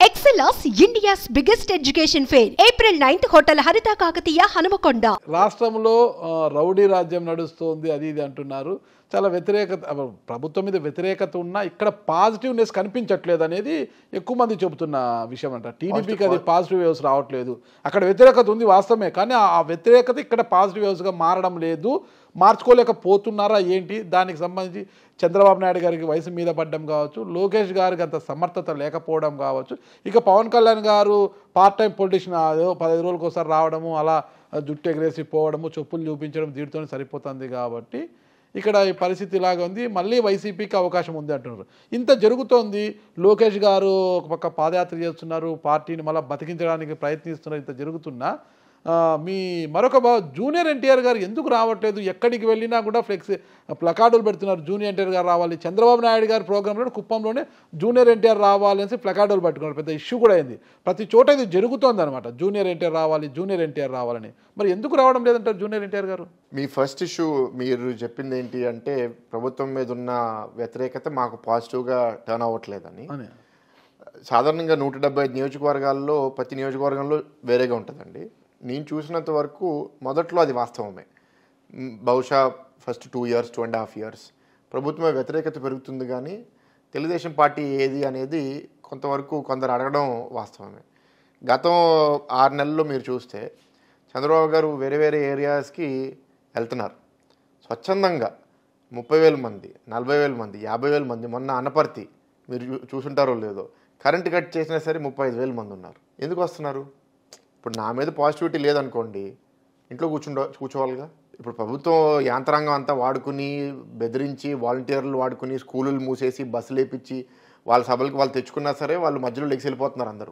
Excelos India's biggest education fair. April 9th, Hotel Harita Kakatiya, Hanamakonda. రాష్ట్రంలో ఆ, rowdy రాజ్యం నడుస్తోంది అది ఇది అంటున్నారు చాలా వ్యతిరేకత అవ, ప్రభుత్వం మీద వ్యతిరేకత ఉన్నా ఇక్కడ పాజిటివ్నెస్ కనిపించట్లేదు అనేది ఎక్కువ మంది చెబుతున్న విషయం అంట టీడీపీకి అది పాజిటివ్ వేవ్స్ రావట్లేదు అక్కడ వ్యతిరేకత ఉంది వాస్తవమే కానీ ఆ ఆ వ్యతిరేకత ఇక్కడ పాజిటివ్ వేవ్స్గా మారడం లేదు మార్చుకోలేకపోతున్నారా ఏంటి దానికి సంబంధించి చంద్రబాబు నాయుడు గారికి వయసు మీద పడ్డం కావచ్చు లోకేష్ గారికి అంత సమర్థత లేకపోవడం కావచ్చు ఇక పవన్ కళ్యాణ్ గారు పార్ట్ టైం పొలిటీషియన్ అదో పదహైదు రోజులకు ఒకసారి రావడము అలా జుట్టు ఎగరేసి పోవడము చెప్పులు చూపించడం దీంతో సరిపోతుంది కాబట్టి ఇక్కడ ఈ పరిస్థితి ఇలాగ ఉంది మళ్ళీ వైసీపీకి అవకాశం ఉంది అంటున్నారు ఇంత జరుగుతోంది లోకేష్ గారు ఒక పక్క పాదయాత్ర చేస్తున్నారు పార్టీని మళ్ళీ బతికించడానికి ప్రయత్నిస్తున్నారు ఇంత జరుగుతున్నా ఆ, మీ మరొక బా జూనియర్ ఎన్టీఆర్ గారు ఎందుకు రావట్లేదు ఎక్కడికి వెళ్ళినా కూడా ఫ్లెక్స్ ప్లకార్డులు పెడుతున్నారు జూనియర్ ఎన్టీఆర్ గారు రావాలి చంద్రబాబు నాయుడు గారి ప్రోగ్రాంలో కుప్పంలోనే జూనియర్ ఎన్టీఆర్ రావాలి అనేసి ప్లకార్డులు పట్టుకున్నారు పెద్ద ఇష్యూ కూడా అయింది ప్రతి చోట ఇది జరుగుతోంది అనమాట జూనియర్ ఎన్టీఆర్ రావాలి జూనియర్ ఎన్టీఆర్ రావాలని మరి ఎందుకు రావడం లేదంటారు జూనియర్ ఎన్టీఆర్ గారు మీ ఫస్ట్ ఇష్యూ మీరు చెప్పింది ఏంటి అంటే ప్రభుత్వం మీద ఉన్న వ్యతిరేకత మాకు పాజిటివ్గా టర్న్ అవ్వట్లేదని అని సాధారణంగా నూట డెబ్బై ఐదు నియోజకవర్గాల్లో ప్రతి నియోజకవర్గంలో వేరేగా ఉంటుందండి నేను చూసినంత వరకు మొదట్లో అది వాస్తవమే మ్, బహుశా first two years two and half years ప్రభుత్వమే వ్యతిరేకత పెరుగుతుంది కానీ తెలుగుదేశం పార్టీ ఏది అనేది కొంతవరకు కొందరు అడగడం వాస్తవమే గతం ఆరు నెలల్లో మీరు చూస్తే చంద్రబాబు గారు వేరే వేరే ఏరియాస్కి వెళ్తున్నారు స్వచ్ఛందంగా ముప్పై వేల మంది నలభై వేల మంది యాభై వేల మంది మొన్న అనపర్తి మీరు చూ- చూసుంటారో లేదో కరెంట్ కట్ చేసినా సరే ముప్పై ఐదు వేల మంది ఉన్నారు ఎందుకు వస్తున్నారు ఇప్పుడు నా మీద పాజిటివిటీ లేదనుకోండి ఇంట్లో కూర్చుండో కూర్చోవాలిగా ఇప్పుడు ప్రభుత్వం యాంత్రాంగం అంతా వాడుకుని బెదిరించి వాలంటీర్లు వాడుకుని స్కూలులు మూసేసి బస్సులు వేపించి వాళ్ళ సభలకు వాళ్ళు తెచ్చుకున్నా సరే వాళ్ళు మధ్యలో లెగ్సి వెళ్ళిపోతున్నారు అందరూ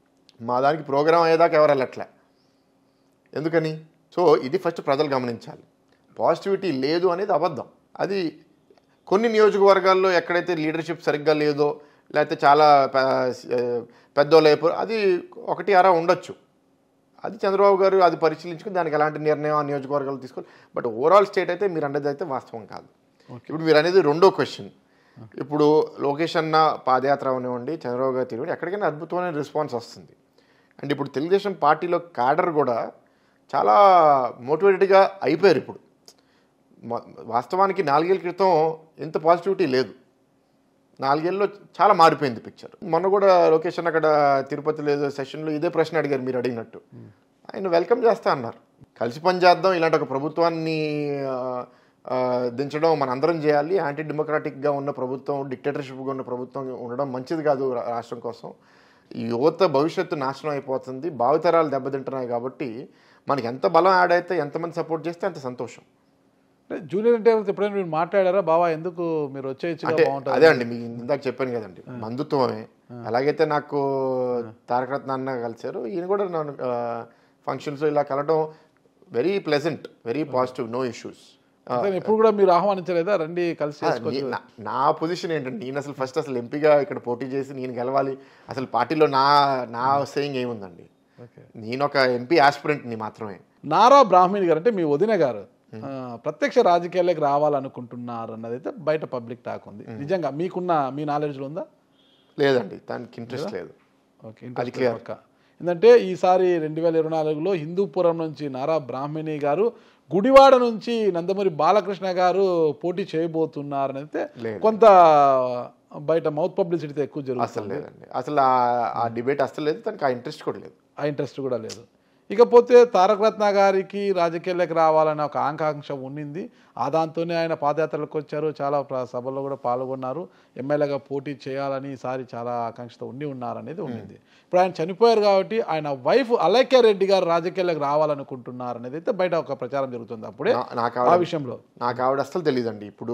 మా దానికి ప్రోగ్రామ్ అయ్యేదాకా ఎవరు వెళ్ళట్లే ఎందుకని సో ఇది ఫస్ట్ ప్రజలు గమనించాలి పాజిటివిటీ లేదు అనేది అబద్ధం అది కొన్ని నియోజకవర్గాల్లో ఎక్కడైతే లీడర్షిప్ సరిగ్గా లేదో లేకపోతే చాలా పె- పెద్దోళ్ళు అయిపో అది ఒకటి అరా ఉండొచ్చు అది చంద్రబాబు గారు అది పరిశీలించుకుని దానికి ఎలాంటి నిర్ణయం ఆ నియోజకవర్గాలు తీసుకోవాలి బట్ ఓవరాల్ స్టేట్ అయితే మీరు అనేది అయితే వాస్తవం కాదు ఇప్పుడు మీరు అనేది రెండో క్వశ్చన్ ఇప్పుడు లోకేష్ అన్న పాదయాత్ర అవనివ్వండి చంద్రబాబు గారు తిరిగి ఎక్కడికైనా అద్భుతమైన రెస్పాన్స్ వస్తుంది అండ్ ఇప్పుడు తెలుగుదేశం పార్టీలో క్యాడర్ కూడా చాలా మోటివేటెడ్గా అయిపోయారు ఇప్పుడు మ- వాస్తవానికి నాలుగేళ్ల క్రితం ఇంత పాజిటివిటీ లేదు నాలుగేళ్ళలో చాలా మారిపోయింది పిక్చర్ మొన్న కూడా లొకేషన్ అక్కడ తిరుపతి లేదు సెషన్లో ఇదే ప్రశ్న అడిగారు మీరు అడిగినట్టు ఆయన వెల్కమ్ చేస్తా అన్నారు కలిసి పని చేద్దాం ఇలాంటి ఒక ప్రభుత్వాన్ని ఆ, ఆ, దించడం మన అందరం చేయాలి యాంటీ డెమోక్రాటిక్గా ఉన్న ప్రభుత్వం డిక్టేటర్షిప్గా ఉన్న ప్రభుత్వం ఉండడం మంచిది కాదు రా- రాష్ట్రం కోసం ఈ యువత భవిష్యత్తు నాశనం అయిపోతుంది భావితరాలు దెబ్బతింటున్నాయి కాబట్టి మనకి ఎంత బలం యాడ్ అయితే ఎంతమంది సపోర్ట్ చేస్తే అంత సంతోషం అంటే జూనియర్ ఎన్టీఆర్ గారితో ఎప్పుడైనా మీరు మాట్లాడారా బావా ఎందుకు మీరు వచ్చేయచ్చుగా అంటే బాగుంటుంది అదే అండి మీకు ఇందాక చెప్పాను కదండి బంధుత్వమే అలాగైతే నాకు తారక రత్న అన్న కలిశారు ఈయన కూడా నన్ను ఫంక్షన్స్ ఇలా కలవడం very pleasant very positive no issues అతను ఎప్పుడు కూడా మీరు ఆహ్వానించలేదా రండి కలిసి చేసుకోవచ్చు నా పొజిషన్ ఏంటంటే నేను అసలు ఫస్ట్ అసలు ఎంపీగా ఇక్కడ పోటీ చేసి నేను గెలవాలి అసలు పార్టీలో నా నా సేయింగ్ ఏముందండి ఓకే నేను ఒక ఎంపీ ఆస్పిరెంట్ని మాత్రమే నారా బ్రాహ్మణి గారు అంటే మీ వదిన గారు ఆ, ప్రత్యక్ష రాజకీయాల్లోకి రావాలనుకుంటున్నారు అన్నది అయితే బయట పబ్లిక్ టాక్ ఉంది నిజంగా మీకున్న మీ నాలెడ్జ్లో ఉందా లేదండి దానికి ఇంట్రెస్ట్ లేదు ఓకే ఇంట్రెస్ట్ పక్క ఎందుకంటే ఈసారి రెండు వేల ఇరవై నాలుగులో హిందూపురం నుంచి నారా బ్రాహ్మణి గారు గుడివాడ నుంచి నందమూరి బాలకృష్ణ గారు పోటీ చేయబోతున్నారని అయితే లేదు. కొంత బయట మౌత్ పబ్లిసిటీ ఎక్కువ జరుగుతుంది అసలు లేదండి అసలు ఆ- ఆ డిబేట్ అసలు లేదు దానికి ఆ ఇంట్రెస్ట్ కూడా లేదు ఆ ఇంట్రెస్ట్ కూడా లేదు ఇకపోతే తారక రత్న గారికి రాజకీయాల్లోకి రావాలనే ఒక ఆకాంక్ష ఉండింది ఆ దాంతోనే ఆయన పాదయాత్రలకు వచ్చారు చాలా ప్ర- సభల్లో కూడా పాల్గొన్నారు ఎమ్మెల్యేగా పోటీ చేయాలని ఈసారి చాలా ఆకాంక్షతో ఉండి ఉన్నారనేది ఉండింది ఇప్పుడు ఆయన చనిపోయారు కాబట్టి ఆయన వైఫ్ అలైక్య రెడ్డి గారు రాజకీయాల్లోకి రావాలనుకుంటున్నారు అనేది అయితే బయట ఒక ప్రచారం జరుగుతుంది అప్పుడే నా- నాకు ఆ ఆవిడ విషయంలో నాకు ఆవిడ అస్సలు తెలియదండి ఇప్పుడు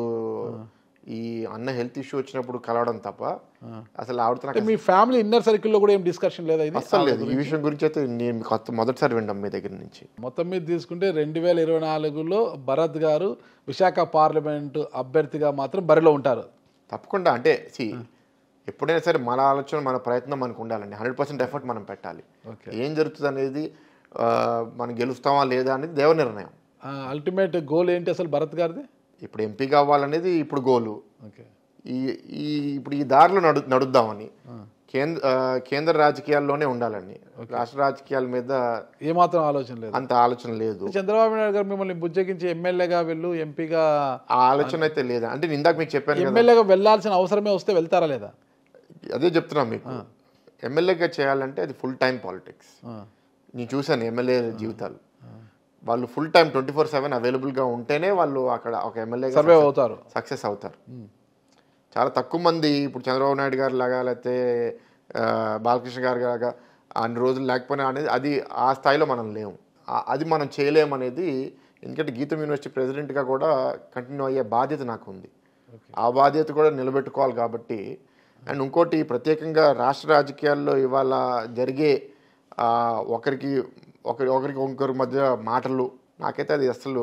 ఈ అన్న హెల్త్ ఇష్యూ వచ్చినప్పుడు కలవడం తప్ప అసలు ఆవిడతో నాకు అంటే మీ ఫ్యామిలీ ఇన్నర్ సర్కిల్లో కూడా ఏం డిస్కషన్ లేదా ఇది అస్సలు లేదు ఈ విషయం గురించి అయితే నేను మీకు కొత్త మొదటిసారి విన్నాం మీ దగ్గర నుంచి మొత్తం మీద తీసుకుంటే రెండు వేల ఇరవై నాలుగులో భరత్ గారు విశాఖ పార్లమెంటు అభ్యర్థిగా మాత్రం బరిలో ఉంటారు తప్పకుండా అంటే సి ఎప్పుడైనా సరే మన ఆలోచన మన ప్రయత్నం మనకు ఉండాలండి హండ్రెడ్ పర్సెంట్ ఎఫర్ట్ మనం పెట్టాలి ఓకే ఏం జరుగుతుంది అనేది ఆ, మనం గెలుస్తామా లేదా అనేది దేవ నిర్ణయం అల్టిమేట్ గోల్ ఏంటి అసలు భరత్ గారిది ఇప్పుడు ఎంపీ కావాలనేది ఇప్పుడు గోలు ఓకే ఈ ఈ ఇప్పుడు ఈ దారిలో నడు నడుద్దామని కేంద్ర ఆ, కేంద్ర రాజకీయాల్లోనే ఉండాలని రాష్ట్ర రాజకీయాల మీద ఏమాత్రం ఆలోచన లేదు అంత ఆలోచన లేదు చంద్రబాబు నాయుడు గారు మిమ్మల్ని బుజ్జగించి ఎమ్మెల్యేగా వెళ్ళు ఎంపీగా ఆ ఆలోచన అయితే లేదా అంటే నేను ఇందాక మీకు చెప్పాను కదా ఎమ్మెల్యేగా వెళ్ళాల్సిన అవసరమే వస్తే వెళ్తారా లేదా అదే చెప్తున్నా మీకు ఎమ్మెల్యేగా చేయాలంటే అది ఫుల్ టైం పాలిటిక్స్ ఆ, నేను చూశాను ఎమ్మెల్యే జీవితాలు వాళ్ళు full time twenty four seven అవైలబుల్గా ఉంటేనే వాళ్ళు అక్కడ ఒక ఎమ్మెల్యేగా సర్వే అవుతారు సక్సెస్ అవుతారు చాలా తక్కువ మంది ఇప్పుడు చంద్రబాబు నాయుడు గారు లాగా లేకపోతే ఆ, బాలకృష్ణ గారు లాగా అన్ని రోజులు లేకపోయినా అనేది అది ఆ స్థాయిలో మనం లేము ఆ- అది మనం చేయలేమనేది ఎందుకంటే గీతం యూనివర్సిటీ ప్రెసిడెంట్గా కూడా కంటిన్యూ అయ్యే బాధ్యత నాకు ఉంది ఆ బాధ్యత కూడా నిలబెట్టుకోవాలి కాబట్టి అండ్ ఇంకోటి ప్రత్యేకంగా రాష్ట్ర రాజకీయాల్లో ఇవాళ జరిగే ఆ, ఒకరికి ఒకరి ఒకరికి ఇంకొకరి మధ్య మాటలు నాకైతే అది అసలు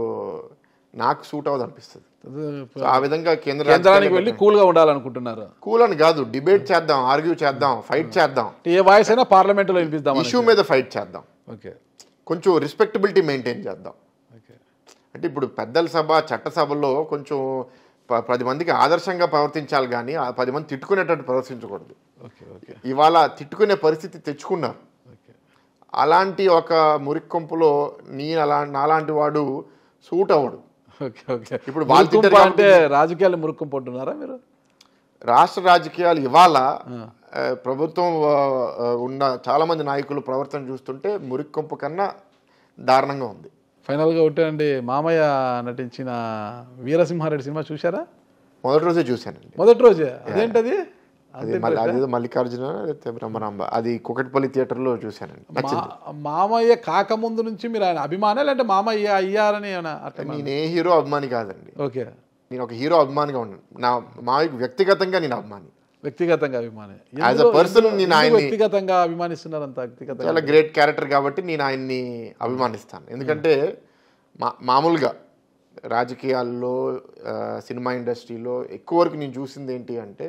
నాకు సూట్ అవ్వదు అనిపిస్తుంది సో ఆ విధంగా కేంద్ర కేంద్రానికి వెళ్ళి కూల్గా ఉండాలనుకుంటున్నారు కూల్ అని కాదు డిబేట్ చేద్దాం ఆర్గ్యూ చేద్దాం ఫైట్ చేద్దాం ఏ వాయిస్ అయినా పార్లమెంట్లో వినిపిద్దాం ఇష్యూ మీద ఫైట్ చేద్దాం ఓకే కొంచెం రెస్పెక్టబిలిటీ మెయింటైన్ చేద్దాం ఓకే అంటే ఇప్పుడు పెద్దల సభ చట్టసభలో కొంచెం ప- పది మందికి ఆదర్శంగా ప్రవర్తించాలి కానీ ఆ పది మంది తిట్టుకునేటట్టు ప్రవర్తించకూడదు ఓకే ఓకే ఇవాళ తిట్టుకునే పరిస్థితి తెచ్చుకున్నారు ఓకే అలాంటి ఒక మురిక్కొంపులో నీ అలా నాలాంటి వాడు సూట్ అవ్వడు ఓకే ఓకే ఇప్పుడు వాళ్ళు మురుకుంప తిట్టారు అంటే రాజకీయాలు మురుక్కుంపు అంటున్నారా మీరు రాష్ట్ర రాజకీయాలు ఇవాళ ఆ, ప్రభుత్వం ఆ, ఆ, ఉన్న చాలా మంది నాయకులు ప్రవర్తన చూస్తుంటే మురిక్కొంపు కన్నా దారుణంగా ఉంది ఫైనల్గా ఒకటేనండి మామయ్య నటించిన వీరసింహారెడ్డి సినిమా చూశారా మొదటి రోజే చూశానండి మొదటి రోజే అదేంటది అది మళ్ళీ అదేదో మల్లికార్జున లేకపోతే బ్రహ్మరాంబ అది కుకట్పల్లి థియేటర్లో చూశానండి నచ్చింది మా- మామయ్య కాకముందు నుంచి మీరు ఆయన అభిమానే లేదంటే మామయ్య అయ్యారని ఏమైనా అట్లా నేను ఏ హీరో అభిమాని కాదండి ఓకే నేను ఒక హీరో అభిమానిగా ఉన్నాను నా మా వ్యక్తిగతంగా నేను అభిమాని వ్యక్తిగతంగా అభిమాని As a ఎందుకు- person ఎందుకు- నేను ఎందుకు ఆయన్ని- వ్యక్తిగతంగా అభిమానిస్తున్నారు అంత వ్యక్తిగతంగా చాలా గ్రేట్ క్యారెక్టర్ కాబట్టి నేను ఆయన్ని అభిమానిస్తాను ఎందుకంటే మా మామూలుగా రాజకీయాల్లో ఆ, సినిమా ఇండస్ట్రీలో ఎక్కువ వరకు నేను చూసింది ఏంటి అంటే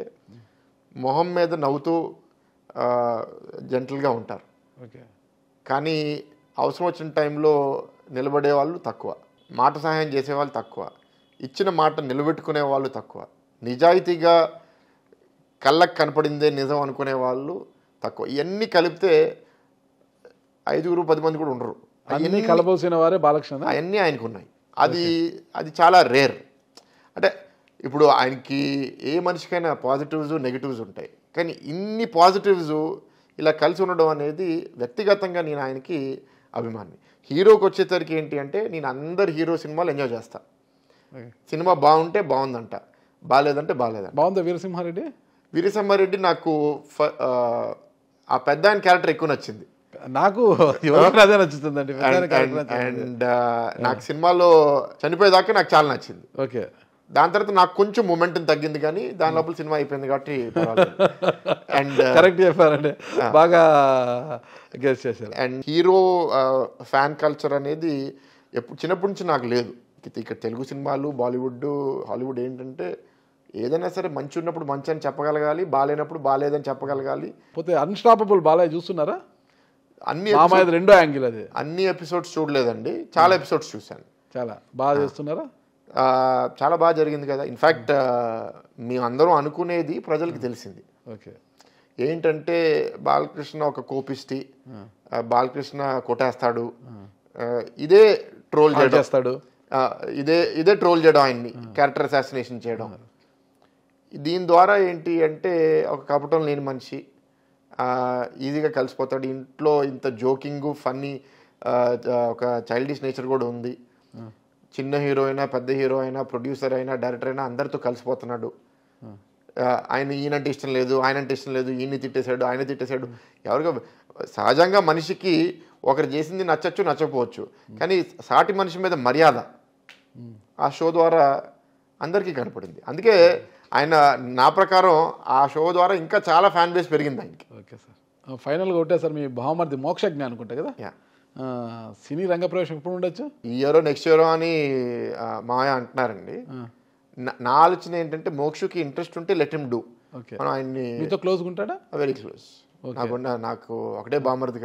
మొహం మీద నవ్వుతూ జెంటల్గా ఉంటారు ఓకే కానీ అవసరం వచ్చిన టైంలో నిలబడే వాళ్ళు తక్కువ మాట సహాయం చేసే వాళ్ళు తక్కువ ఇచ్చిన మాట నిలబెట్టుకునే వాళ్ళు తక్కువ నిజాయితీగా కళ్ళకు కనపడిందే నిజం అనుకునే వాళ్ళు తక్కువ ఇవన్నీ కలిపితే ఐదుగురు పది మంది కూడా ఉండరు అన్ని కలబోసిన వారే బాలకృష్ణ అవన్నీ ఆయనకు ఉన్నాయి అది అది చాలా రేర్ అంటే ఇప్పుడు ఆయనకి ఏ మనిషికైనా పాజిటివ్స్ నెగిటివ్స్ ఉంటాయి కానీ ఇన్ని పాజిటివ్స్ ఇలా కలిసి ఉండడం అనేది వ్యక్తిగతంగా నేను ఆయనకి అభిమాని హీరోకి వచ్చేసరికి ఏంటి అంటే నేను అందరు హీరో సినిమాలు ఎంజాయ్ చేస్తా సినిమా బాగుంటే బాగుందంట బాగాలేదంటే బాగాలేదంట బాగుందా వీరసింహారెడ్డి వీరసింహారెడ్డి నాకు ఫ- ఆ, ఆ పెద్ద ఆయన క్యారెక్టర్ ఎక్కువ నచ్చింది నాకు ఎవరికైనా అదే నచ్చుతుందండి పెద్దాయన character నచ్చుతుంది. అండ్ నాకు సినిమాలో చనిపోయేదాకా నాకు చాలా నచ్చింది ఓకే దాని తర్వాత నాకు కొంచెం మొమెంటం తగ్గింది కానీ దాని లోపల సినిమా అయిపోయింది కాబట్టి అండ్ కరెక్ట్ చెప్పారండి బాగా గెస్ చేశారు అండ్ హీరో ఫ్యాన్ కల్చర్ అనేది ఎప్పుడు చిన్నప్పటి నుంచి నాకు లేదు ఇక- ఇక్కడ తెలుగు సినిమాలు బాలీవుడ్ హాలీవుడ్ ఏంటంటే ఏదైనా సరే మంచి ఉన్నప్పుడు మంచి అని చెప్పగలగాలి బాగాలేనప్పుడు బాగాలేదని చెప్పగలగాలి పోతే అన్స్టాపబుల్ బాలయ్య చూస్తున్నారా అన్ని మామయ్య రెండో యాంగిల్ అది అన్ని ఎపిసోడ్స్ చూడలేదండి చాలా ఎపిసోడ్స్ చూశాను చాలా బాగా చేస్తున్నారా ఆ, చాలా బాగా జరిగింది కదా ఇన్ఫ్యాక్ట్ మేమందరం అనుకునేది ప్రజలకు తెలిసింది ఓకే ఏంటంటే బాలకృష్ణ ఒక కోపిస్టి ఆ, బాలకృష్ణ కొట్టేస్తాడు ఆ, ఇదే ట్రోల్ చేయడం చేస్తాడు ఆ, ఇదే ఇదే ట్రోల్ చేయడం ఆయన్ని క్యారెక్టర్ అసాసినేషన్ చేయడం దీని ద్వారా ఏంటి అంటే ఒక కపటం లేని మనిషి ఆ, ఈజీగా కలిసిపోతాడు ఇంట్లో ఇంత జోకింగ్ ఫన్నీ ఒక చైల్డిష్ నేచర్ కూడా ఉంది చిన్న హీరో అయినా పెద్ద హీరో అయినా ప్రొడ్యూసర్ అయినా డైరెక్టర్ అయినా అందరితో కలిసిపోతున్నాడు ఆ, ఆయన ఈయనంటే ఇష్టం లేదు ఆయనంటే ఇష్టం లేదు ఈయన్ని తిట్టేశాడు ఆయన తిట్టేశాడు ఎవరికో సహజంగా మనిషికి ఒకరు చేసింది నచ్చచ్చు నచ్చకపోవచ్చు కానీ సాటి మనిషి మీద మర్యాద ఆ షో ద్వారా అందరికీ కనపడింది అందుకే ఆయన నా ప్రకారం ఆ షో ద్వారా ఇంకా చాలా ఫ్యాన్ బేస్ పెరిగింది ఆయనకి ఓకే సార్ ఫైనల్గా ఒకటే సార్ మీ భావమర్ది మోక్షజ్ఞ అనుకుంటా కదా యా ఆ, సినీ రంగ ప్రవేశం ఎప్పుడు ఉండొచ్చు ఈ ఇయర్ నెక్స్ట్ ఇయర్ అని ఆ, మాయ అంటున్నారండి నా- నా ఆలోచన ఏంటంటే మోక్షకి ఇంట్రెస్ట్ ఉంటే లెట్ హిమ్ డూ ఓకే మనం ఆయన్ని మీతో క్లోజ్గా ఉంటాడా వెరీ క్లోజ్ నాకున్న నాకు ఒకటే బామర్దిగా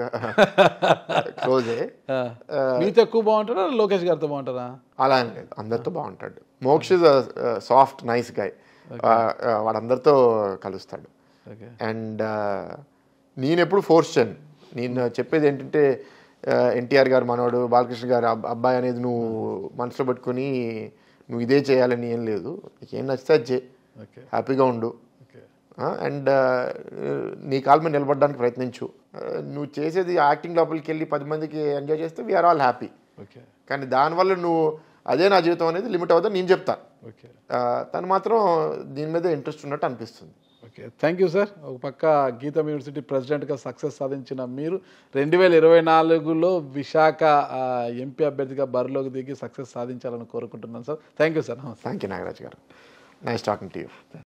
క్లోజే ఆ, మీతో ఎక్కువ బాగుంటారా లోకేష్ గారితో బాగుంటారా అలా అని లేదు అందరితో బాగుంటాడు Moksha is soft nice guy వాడందరితో కలుస్తాడు ఓకే అండ్ నేను ఎప్పుడు ఫోర్స్ చేయను నేను చెప్పేది ఏంటంటే ఎన్టీఆర్ గారు మనవాడు బాలకృష్ణ గారు అబ్- అబ్బాయి అనేది నువ్వు మనసులో పెట్టుకొని నువ్వు ఇదే చేయాలని ఏం లేదు నీకు ఏం నచ్చితే అది చేయి ఓకే హ్యాపీగా ఉండు ఓకే అండ్ నీ కాలు మీద నిలబడడానికి ప్రయత్నించు ఆ, నువ్వు చేసేది యాక్టింగ్ లోపలికి వెళ్ళి పది మందికి ఎంజాయ్ చేస్తే వీఆర్ ఆల్ హ్యాపీ ఓకే కానీ దానివల్ల నువ్వు అదే నా జీవితం అనేది లిమిట్ అవుతుందని నేను చెప్తా ఓకే ఆ, తను మాత్రం దీని మీద ఇంట్రెస్ట్ ఉన్నట్టు అనిపిస్తుంది ఓకే థ్యాంక్ యూ సార్ ఒక పక్క గీతం యూనివర్సిటీ ప్రెసిడెంట్గా సక్సెస్ సాధించిన మీరు రెండు వేల ఇరవై నాలుగులో విశాఖ ఆ, ఎంపీ అభ్యర్థిగా బరిలోకి దిగి సక్సెస్ సాధించాలని కోరుకుంటున్నాను సార్ థ్యాంక్ యూ సార్ నమస్తే thank you Nagaraj garu nice talking to you